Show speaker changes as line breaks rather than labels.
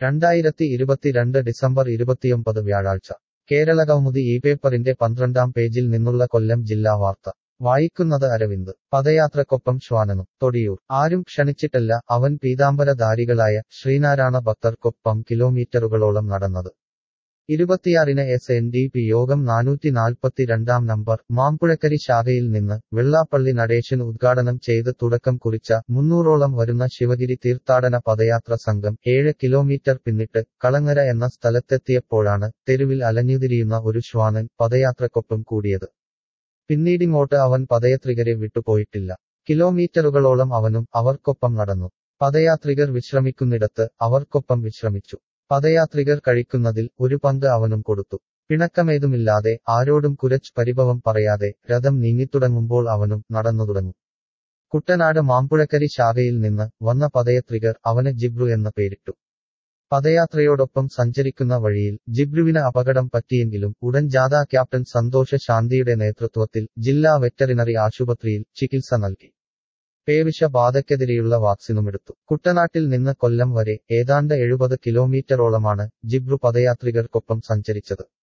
രണ്ടായിരത്തി ഇരുപത്തിരണ്ട് ഡിസംബർ ഇരുപത്തിയൊമ്പത് വ്യാഴാഴ്ച കേരളകൗമുദി ഈ പേപ്പറിന്റെ പന്ത്രണ്ടാം പേജിൽ നിന്നുള്ള കൊല്ലം ജില്ലാ വാർത്ത വായിക്കുന്നത് അരവിന്ദ് പദയാത്രക്കൊപ്പം ശ്വാനനും തൊടിയൂർ ആരും ക്ഷണിച്ചിട്ടല്ല അവൻ പീതാംബരധാരികളായ ശ്രീനാരായണ ഭക്തർക്കൊപ്പം കിലോമീറ്ററുകളോളം നടന്നത് ഇരുപത്തിയാറിന് എസ് എൻ ഡി പി യോഗം നാനൂറ്റി നാൽപ്പത്തിരണ്ടാം നമ്പർ മാമ്പുഴക്കരി ശാഖയിൽ നിന്ന് വെള്ളാപ്പള്ളി നടേശൻ ഉദ്ഘാടനം ചെയ്ത് തുടക്കം കുറിച്ച മുന്നൂറോളം വരുന്ന ശിവഗിരി തീർത്ഥാടന പദയാത്ര സംഘം ഏഴ് കിലോമീറ്റർ പിന്നിട്ട് കളങ്ങര എന്ന സ്ഥലത്തെത്തിയപ്പോഴാണ് തെരുവിൽ അലഞ്ഞുതിരിയുന്ന ഒരു ശ്വാനൻ പദയാത്രക്കൊപ്പം കൂടിയത് പിന്നീടിങ്ങോട്ട് അവൻ പദയാത്രികരെ വിട്ടുപോയിട്ടില്ല കിലോമീറ്ററുകളോളം അവനും അവർക്കൊപ്പം നടന്നു പദയാത്രികർ വിശ്രമിക്കുന്നിടത്ത് അവർക്കൊപ്പം വിശ്രമിച്ചു പദയാത്രികർ കഴിക്കുന്നതിൽ ഒരു പങ്ക് അവനും കൊടുത്തു പിണക്കമേതുമില്ലാതെ ആരോടും കുരച്ച് പരിഭവം പറയാതെ രഥം നീങ്ങിത്തുടങ്ങുമ്പോൾ അവനും നടന്നു തുടങ്ങും കുട്ടനാട് മാമ്പുഴക്കരി ശാഖയിൽ നിന്ന് വന്ന പദയാത്രികർ അവന് ജിബ്രു എന്ന പേരിട്ടു പദയാത്രയോടൊപ്പം സഞ്ചരിക്കുന്ന വഴിയിൽ ജിബ്രുവിന് അപകടം പറ്റിയെങ്കിലും ഉടൻ ജാഥ ക്യാപ്റ്റൻ സന്തോഷ ശാന്തിയുടെ നേതൃത്വത്തിൽ ജില്ലാ വെറ്ററിനറി ആശുപത്രിയിൽ ചികിത്സ നൽകി പേവിഷ ബാധയ്ക്കെതിരെയുള്ള വാക്സിനുമെടുത്തു കുട്ടനാട്ടിൽ നിന്ന് കൊല്ലം വരെ ഏതാണ്ട് എഴുപത് കിലോമീറ്ററോളമാണ് ജിബ്രു പദയാത്രികർക്കൊപ്പം സഞ്ചരിച്ചത്